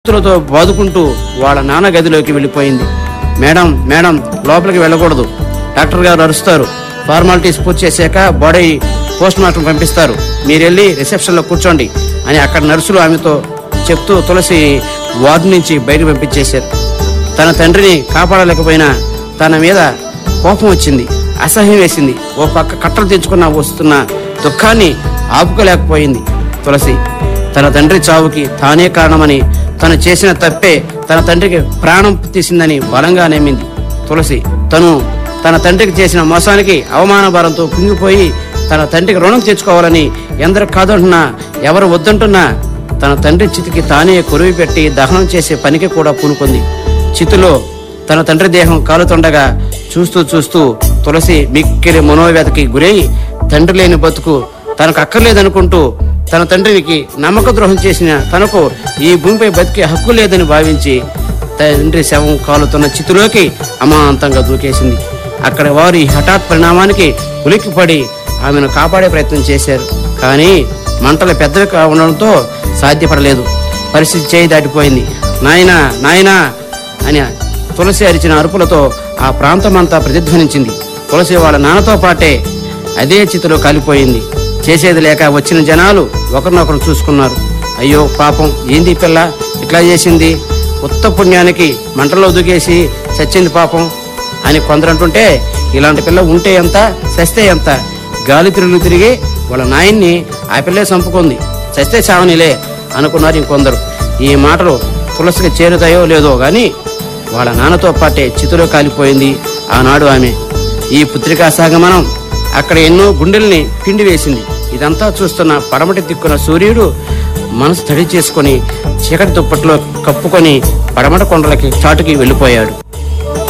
చేతులతో బాదుకుంటూ వాళ్ళ నాన్న గదిలోకి వెళ్ళిపోయింది మేడం మేడం లోపలికి వెళ్ళకూడదు డాక్టర్ గారు అరుస్తారు ఫార్మాలిటీస్ పూర్తి చేశాక బాడీ పోస్ట్ మార్టం పంపిస్తారు మీరు వెళ్ళి రిసెప్షన్లో కూర్చోండి అని అక్కడ నర్సులు ఆమెతో చెప్తూ తులసి వార్డు నుంచి బయటకు పంపించేశారు తన తండ్రిని కాపాడలేకపోయినా తన మీద కోపం వచ్చింది అసహ్యం వేసింది ఓ పక్క కట్టలు తెచ్చుకున్న వస్తున్న దుఃఖాన్ని ఆపుకోలేకపోయింది తులసి తన తండ్రి చావుకి తానే కారణమని తను చేసిన తప్పే తన తండ్రికి ప్రాణం తీసిందని బలంగా నమ్మింది తులసి తను తన తండ్రికి చేసిన మోసానికి అవమాన భారంతో కుంగిపోయి తన తండ్రికి రుణం తెచ్చుకోవాలని ఎందరు కాదంటున్నా ఎవరు వద్దంటున్నా తన తండ్రి చితికి తానే కొరివి పెట్టి దహనం చేసే పనికి కూడా పూనుకుంది చితిలో తన తండ్రి దేహం కాలుతుండగా చూస్తూ చూస్తూ తులసి మిక్కిలి మనోవ్యతకి గురై తండ్రి లేని బతుకు తనకు అక్కర్లేదనుకుంటూ తన తండ్రికి నమ్మక ద్రోహం చేసిన తనకు ఈ భూమిపై బతికే హక్కు లేదని భావించి తండ్రి శవం కాలుతున్న చితిలోకి అమాంతంగా దూకేసింది అక్కడ వారు ఈ హఠాత్ పరిణామానికి ఉలిక్కిపడి ఆమెను కాపాడే ప్రయత్నం చేశారు కానీ మంటలు పెద్దవి కా- ఉండడంతో సాధ్యపడలేదు పరిస్థితి చేయి దాటిపోయింది నాయనా నాయనా అని తులసి అరిచిన అరుపులతో ఆ ప్రాంతమంతా ప్రతిధ్వనించింది తులసి వాళ్ళ నాన్నతో పాటే అదే చితిలో కాలిపోయింది చేసేది లేక వచ్చిన జనాలు ఒకరినొకరు చూసుకున్నారు అయ్యో పాపం ఏంది ఈ పిల్ల ఇట్లా చేసింది ఉత్త పుణ్యానికి మంటల్లో దూకేసి చచ్చింది పాపం అని కొందరు అంటుంటే ఇలాంటి పిల్ల ఉంటే ఎంత చస్తే ఎంత గాలి తిరుగులు తిరిగి వాళ్ళ నాయన్ని ఆ పిల్లే చంపుకుంది చస్తే చావనిలే అనుకున్నారు ఇంకొందరు ఈ మాటలు తులసికి చేరుతాయో లేదో గాని వాళ్ళ నాన్నతో పాటే చితిలో కాలిపోయింది ఆనాడు ఆమె ఈ పుత్రికా సాగమనం అక్కడ ఎన్నో గుండెల్ని పిండి వేసింది ఇదంతా చూస్తున్న పడమటి దిక్కున సూర్యుడు మనసు తడి చేసుకొని చీకటి దుప్పట్లో కప్పుకొని పడమట కొండలకి చాటుకి వెళ్ళిపోయాడు